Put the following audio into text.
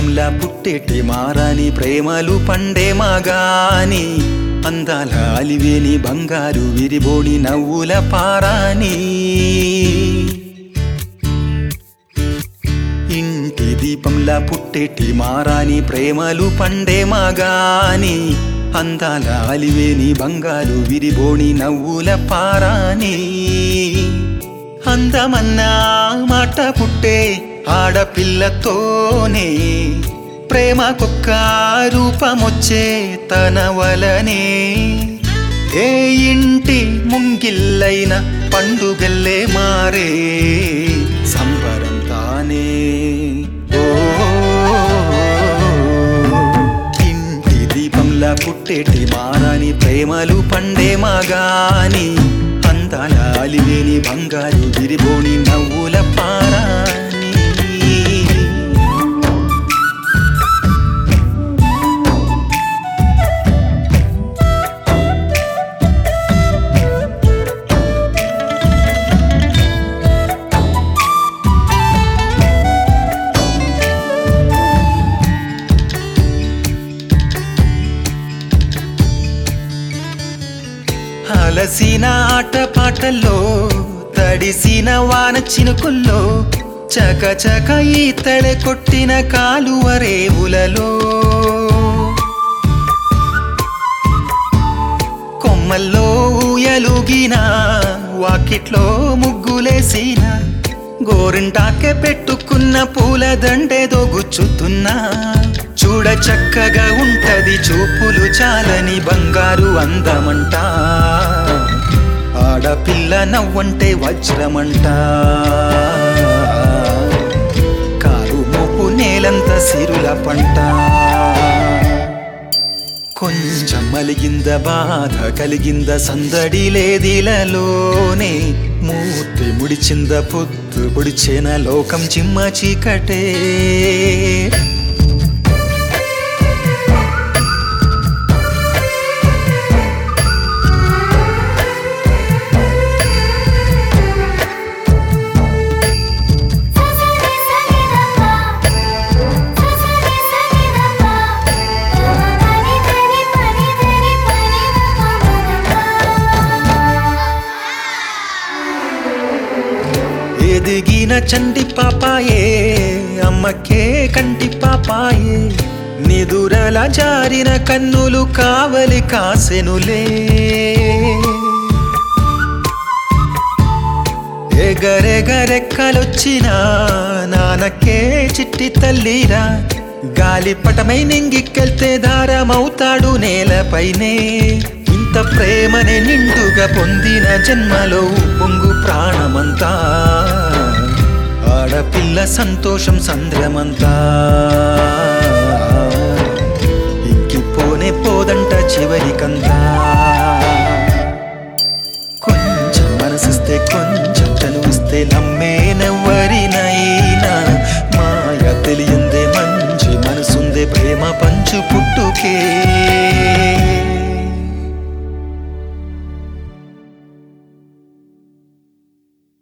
దీపంలా పుట్టేటి మారాని ప్రేమలు పండే మాగాని అందాల అలివేని బంగారు విరిబోని నవ్వుల పారాని ఇంటి దీపంలా పుట్టేటి మారాని ప్రేమలు పండే మాగాని అందాల అలివేని బంగారు విరిబోని నవ్వుల పారాని అందమన్నా మాట పుట్టే ఆడపిల్లతోనే ప్రేమకొక్క రూపమొచ్చే తన వలనే ఏ ఇంటి ముంగిల్లైన పండుగల్లే మారే సంబరం తానే ఓ ఇంటి దీపంలా పుట్టేటి మారాని ప్రేమలు పండే మాగాని అందాల అలివేని బంగారు విరిబోని నవ్వుల పారాని అలసిన ఆట పాటల్లో తడిసిన వాన చినుకుల్లో చక చక ఈతడ కొట్టిన కాలువ రేవులలో కొమ్మల్లో ఊయలుగిన వాకిట్లో ముగ్గులేసిన గోరింటాకే పెట్టుకున్న పూల దండేదో గుచ్చుతున్నా చూడ చక్కగా ఉంటది చూపులు చాలని బంగారు అందమంట ఆడపిల్ల నవ్వంటే వజ్రమంట కారు మోపు నేలంత సిరుల పంట కొంచెం మలిగింద బాధ కలిగింద సందడి లేదిలలోనే మూర్తి ముడిచింద పొద్దు పొడిచిన లోకం చిమ్మ చీకటే ససరి సనిదపా ససరి సనిదపా పని పని పని పని పని ఎదిగిన చంటి పాపాయే అమ్మకే కంటి పాపాయే నిదురల జారిన కన్నులు కావలి కాసెనులే ఎగరెగరెక్కలొచ్చిన నానకే చిట్టి తల్లిరా గాలిపటమై నింగికెళ్తే దారమవుతాడు నేలపైనే ఇంత ప్రేమని నిండుగా పొందిన జన్మలో పొంగు ప్రాణమంతా ఆడపిల్ల సంతోషం సంద్రమంతా ఇంకిపోనే పోదంట చివరికంతా కొంచెం మనసిస్తే కొంచెం చనువిస్తే నమ్మేనెవ్వరినైనా మాయ తెలియందే మంచి మనసుందే ప్రేమ పంచు పుట్టుకే